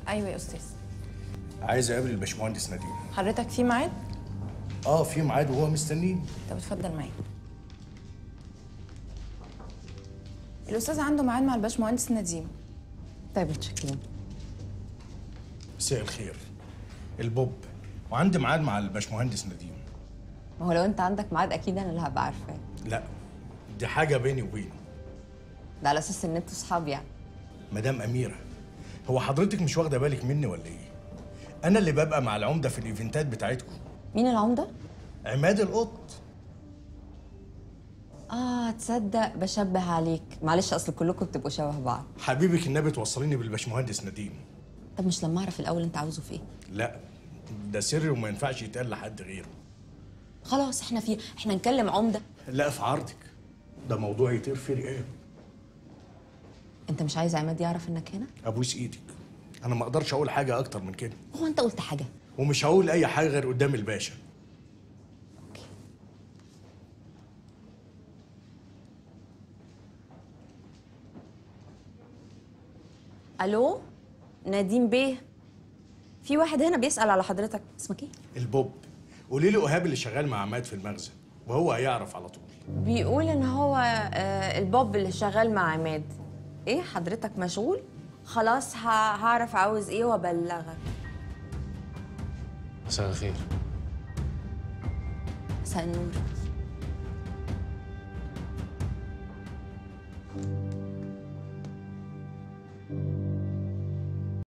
ايوه يا استاذ عايز اقابل الباشمهندس نديم حضرتك في ميعاد اه في ميعاد وهو مستنيني طب اتفضل معايا الاستاذ عنده ميعاد مع الباشمهندس نديم طيب متشكرين مساء الخير البوب وعندي ميعاد مع الباشمهندس نديم ما هو لو انت عندك ميعاد اكيد انا اللي هبقى عارفاه لا دي حاجه بيني وبينه ده على اساس ان انتوا صحاب يعني مدام اميره هو حضرتك مش واخده بالك مني ولا ايه انا اللي ببقى مع العمده في الايفنتات بتاعتكم مين العمده عماد القط اه تصدق بشبه عليك معلش اصل كلكم بتبقوا شبه بعض حبيبك النبي توصليني بالباشمهندس نديم طب مش لما اعرف الاول انت عاوزه في ايه لا ده سر وما ينفعش يتقال لحد غيره خلاص احنا في احنا نكلم عمده لا في عرضك ده موضوع يطير في رقاب انت مش عايز عماد يعرف انك هنا ابوس ايدك انا ما اقدرش اقول حاجه اكتر من كده هو انت قلت حاجه ومش هقول اي حاجه غير قدام الباشا اوكي الو نديم بيه في واحد هنا بيسأل على حضرتك اسمك ايه البوب قولي له ايهاب اللي شغال مع عماد في المخزن وهو هيعرف على طول بيقول ان هو آه، البوب اللي شغال مع عماد ايه حضرتك مشغول خلاص ه- هعرف عاوز ايه وابلغك مساء الخير مساء النور